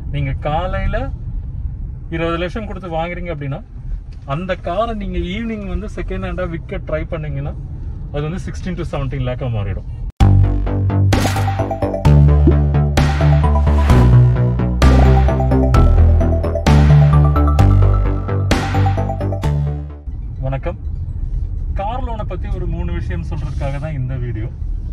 நீங்க காலையில இருபது லட்சம் கொடுத்து வாங்குறீங்க அப்படின்னா அந்த காரை நீங்க ஈவினிங் வந்து செகண்ட் ஹேண்டா விற்க ட்ரை பண்ணீங்கன்னா அது வந்து சிக்ஸ்டீன் டு செவன்டீன் லேக்கா மாறிடும் வணக்கம் கார் லோனை பத்தி ஒரு மூணு விஷயம் சொல்றதுக்காக தான் இந்த வீடியோ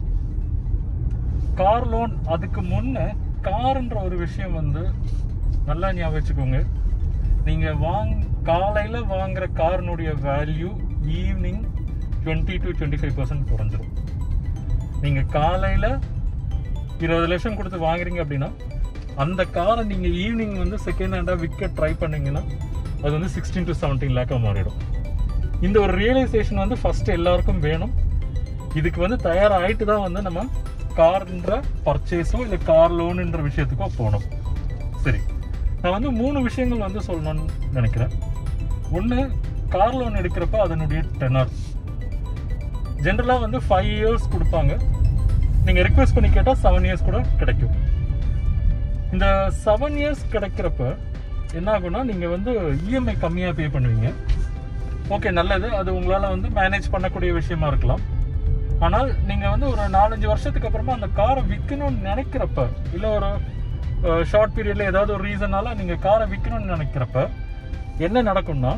கார் லோன் அதுக்கு முன்ன காருன்ற ஒரு விஷயம் வந்து நல்லா ஞாபகம் வச்சுக்கோங்க நீங்க வாங் காலையில வாங்குற காரினுடைய value evening twenty to twenty five percent குறைஞ்சிரும் நீங்க காலையில இருபது லட்சம் கொடுத்து வாங்குறீங்க அப்படின்னா அந்த காரை நீங்க ஈவினிங் வந்து செகண்ட் ஹேண்டா விற்க ட்ரை பண்ணீங்கன்னா அது வந்து சிக்ஸ்டீன் டு செவன்டீன் லேக்கா மாறிடும் இந்த ஒரு ரியலைசேஷன் வந்து ஃபர்ஸ்ட் எல்லாருக்கும் வேணும் இதுக்கு வந்து தயாராகிட்டு தான் வந்து நம்ம கார்ன்ற பர்ச்சேஸோ இல்லை கார் லோனுன்ற விஷயத்துக்கோ போகணும் சரி நான் வந்து மூணு விஷயங்கள் வந்து சொல்லணும்னு நினைக்கிறேன் ஒன்று கார் லோன் எடுக்கிறப்ப அதனுடைய டெனர் ஜென்ரலாக வந்து ஃபைவ் இயர்ஸ் கொடுப்பாங்க நீங்கள் ரிக்வெஸ்ட் பண்ணி கேட்டால் செவன் இயர்ஸ் கூட கிடைக்கும் இந்த செவன் இயர்ஸ் கிடைக்கிறப்ப என்ன ஆகும்னா நீங்கள் வந்து இஎம்ஐ கம்மியாக பே பண்ணுவீங்க ஓகே நல்லது அது உங்களால் வந்து மேனேஜ் பண்ணக்கூடிய விஷயமா இருக்கலாம் ஆனால் நீங்கள் வந்து ஒரு நாலஞ்சு வருஷத்துக்கு அப்புறமா அந்த காரை விற்கணும்னு நினைக்கிறப்ப இல்லை ஒரு ஷார்ட் பீரியடில் ஏதாவது ஒரு ரீசனால நீங்கள் காரை விற்கணும்னு நினைக்கிறப்ப என்ன நடக்கும்னா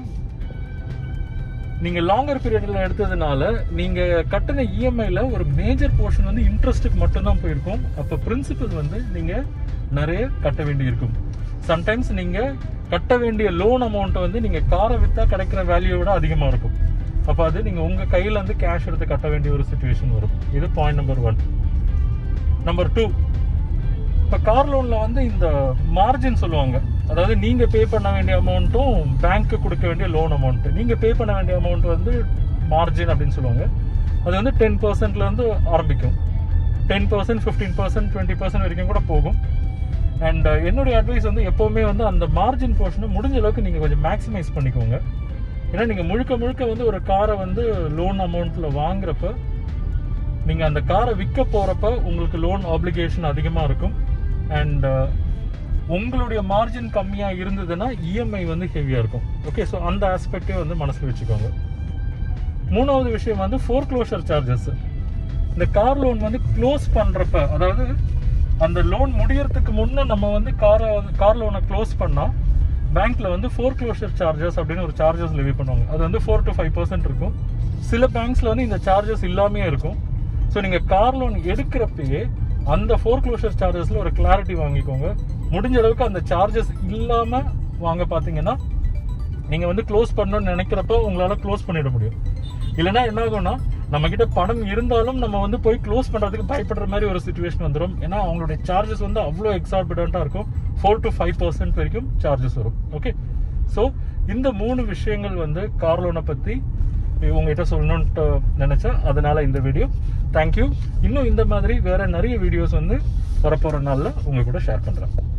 நீங்கள் லாங்கர் பீரியடில் எடுத்ததுனால நீங்கள் கட்டின இஎம்ஐல ஒரு மேஜர் போர்ஷன் வந்து இன்ட்ரெஸ்ட்டுக்கு மட்டும்தான் போயிருக்கும் அப்போ பிரின்சிபல் வந்து நீங்கள் நிறைய கட்ட வேண்டி இருக்கும் சம்டைம்ஸ் நீங்கள் கட்ட வேண்டிய லோன் அமௌண்ட் வந்து நீங்கள் காரை விற்றா கிடைக்கிற வேல்யூ விட அதிகமாக இருக்கும் அப்போ அது நீங்கள் உங்கள் கையில் இருந்து கேஷ் எடுத்து கட்ட வேண்டிய ஒரு சுச்சுவேஷன் வரும் இது point number one number two இப்போ கார் லோனில் வந்து இந்த மார்ஜின் சொல்லுவாங்க அதாவது நீங்கள் பே பண்ண வேண்டிய அமௌண்ட்டும் பேங்க்கு கொடுக்க வேண்டிய லோன் அமௌண்ட் நீங்கள் பே பண்ண வேண்டிய அமௌண்ட் வந்து மார்ஜின் அப்படின்னு சொல்லுவாங்க அது வந்து டென் பர்சன்ட்லேருந்து ஆரம்பிக்கும் ten percent fifteen percent twenty percent வரைக்கும் கூட போகும் அண்ட் என்னுடைய அட்வைஸ் வந்து எப்போவுமே வந்து அந்த மார்ஜின் போர்ஷனை முடிஞ்ச அளவுக்கு நீங்கள் கொஞ்சம் மேக்ஸிமைஸ் பண்ணிக்கோங்க ஏன்னா நீங்கள் முழுக்க முழுக்க வந்து ஒரு காரை வந்து லோன் அமௌண்ட்டில் வாங்குறப்ப நீங்கள் அந்த காரை விற்க போகிறப்ப உங்களுக்கு லோன் ஆப்ளிகேஷன் அதிகமாக இருக்கும் அண்ட் உங்களுடைய மார்ஜின் கம்மியாக இருந்ததுன்னா இஎம்ஐ வந்து ஹெவியாக இருக்கும் ஓகே ஸோ அந்த ஆஸ்பெக்டே வந்து மனசில் வச்சுக்கோங்க மூணாவது விஷயம் வந்து ஃபோர் க்ளோஷர் சார்ஜஸ் இந்த கார் லோன் வந்து க்ளோஸ் பண்ணுறப்ப அதாவது அந்த லோன் முடியறதுக்கு முன்னே நம்ம வந்து காரை கார் லோனை க்ளோஸ் பண்ணால் பேங்க்ல வந்து ஃபோர் க்ளோஷர் சார்ஜஸ் அப்படின்னு ஒரு சார்ஜஸ் லெவி பண்ணுவாங்க அது வந்து ஃபோர் டு ஃபைவ் பர்சன்ட் இருக்கும் சில பேங்க்ஸ்ல வந்து இந்த சார்ஜஸ் இல்லாமே இருக்கும் ஸோ நீங்க கார் லோன் எடுக்கிறப்பயே அந்த ஃபோர் க்ளோஷர் சார்ஜஸ்ல ஒரு கிளாரிட்டி வாங்கிக்கோங்க முடிஞ்ச அளவுக்கு அந்த சார்ஜஸ் இல்லாம வாங்க பாத்தீங்கன்னா நீங்க வந்து க்ளோஸ் பண்ணணும்னு நினைக்கிறப்ப உங்களால க்ளோஸ் பண்ணிட முடியும் இல்லைன்னா என்ன ஆகும்னா நம்ம கிட்ட பணம் இருந்தாலும் நம்ம வந்து போய் க்ளோஸ் பண்றதுக்கு பயப்படுற மாதிரி ஒரு சுச்சுவேஷன் வந்துடும் ஏன்னா அவங்களுடைய சார்ஜஸ் வந்து அவ்வளோ எக்ஸார்பிடண்டா இருக்கும் ஃபோர் டு ஃபைவ் பர்சன்ட் வரைக்கும் சார்ஜஸ் வரும் ஓகே ஸோ இந்த மூணு விஷயங்கள் வந்து கார் லோனை பத்தி உங்ககிட்ட சொல்லணும்ட்டு நினைச்சேன் அதனால இந்த வீடியோ தேங்க்யூ இன்னும் இந்த மாதிரி வேற நிறைய வீடியோஸ் வந்து வரப்போற நாள்ல உங்க கூட ஷேர் பண்றேன்